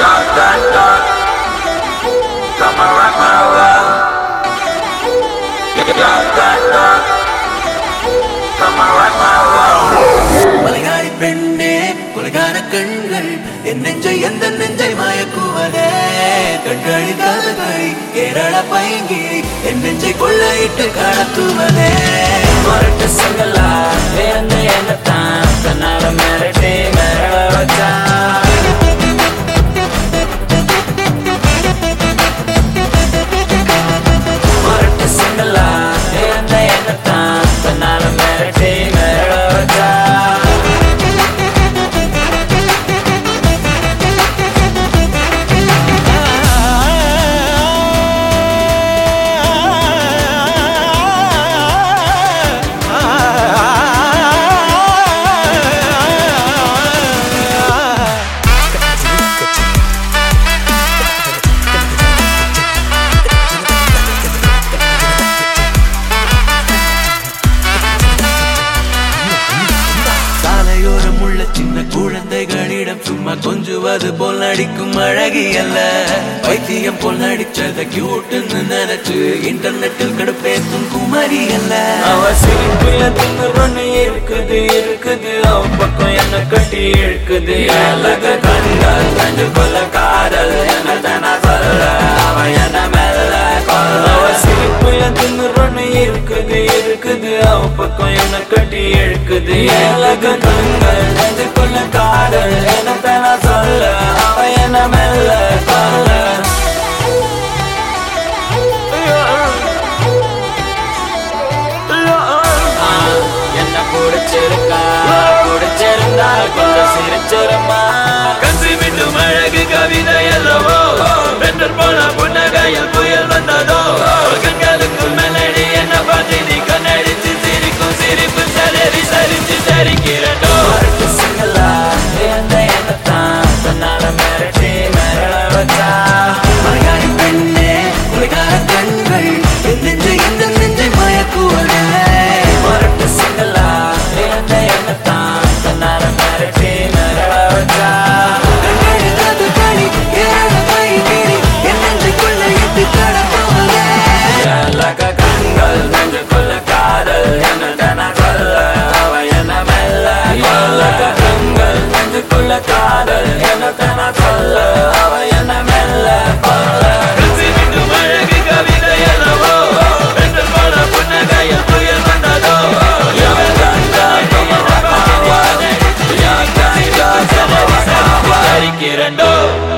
Dog, dog, dog. Come and rock my world. Dog, dog, dog. Come and rock my world. Malayali பெண்ணே கொலைகார கண்கள் என் நெஞ்சை எந்த நெஞ்சை மயக்குவதே கண்களின் காதல்களை கேரள பைங்கி என் நெஞ்சை கொள்ளையிட்டு கடத்துவதே மரட்டு சங்கலா வேந்த என்னத்தான் தன்னால மிரட்டி மிரள வச்சான் மரட்டு சங்கலா வேந்த என்னத்தான் தன்னால மிரட்டி மிரள வச்சான் சாலையோரம் உள்ள சின்ன குழந்தைகளிடம் சும்மா கொஞ்சுவது போல் நடிக்கும் அழகி அல்ல வைத்தியம் போல் நடிச்சத கியூட்டுன்னு நினைச்சு இன்டர்நெட்டில் கடுப்பேத்தும் குமரி அல்ல அவ சிரிப்புல திமிரொன்னு இருக்குது இருக்குது அவ பக்கம் என்ன கட்டி இழுக்குது அழக கண்கள் கண்டு கொள்ள காதல் என்ன தானா சொல்ல அவ என்ன மெல்ல கொல்ல அவ சிரிப்புல திமிரொன்னு இருக்குது இருக்குது அவ பக்கம் என்ன கட்டி இழுக்குது அழக கண்கள் கண்டு கொள்ள காதல் என்ன தானா சொல்ல அவ என்ன மெல்ல கொல்ல என்ன பிடிச்சிருக்கா பிடிச்சிருந்தா கொஞ்சம் சிரிச்சிருமா கசி விட்டும் அழகு கவிதை அல்லவோ பெற்றோர் போல புன்னகையில் புயல் வந்ததோ கண்களுக்கு மெலடி என்ன பார்த்து நீ கண்ணடிச்சு சிரிக்கும் சிரிப்பு சரி சரிச்சு சரிக்கிறதோ சிங்களா எந்த என்னத்தான் தன்னால மிரட்டி மிரள வச்சா மலையாளி பெண்ணே கொலைகார கண்கள் என் நெஞ்சை எந்த நெஞ்சை மயக்குவதே மரட்டு சிங்களா எந்த என்னத்தான் தன்னால மிரட்டி மிரள வச்சா கண்களில் காதல்களை கேரள பைங்கிரி என் நெஞ்சை கொள்ளையிட்டு கடத்துவதே அழக கண்கள் நெஞ்சுக்குள்ள காதல் என்ன தானா சொல்ல அவ என்ன மெல்ல அழக கண்கள் நெஞ்சுக்குள்ள காதல் என்ன தானா சொல்ல அவ என்ன மெல்ல கொல்ல கசி விட்டும் அழகு கவிதை அல்லவோ பெண்கள் போல புன்னகையில் புயல் வந்ததோ எவன் கண்டா என்ன பாவாதே யார் கண்டா சரிக்கிறண்டோ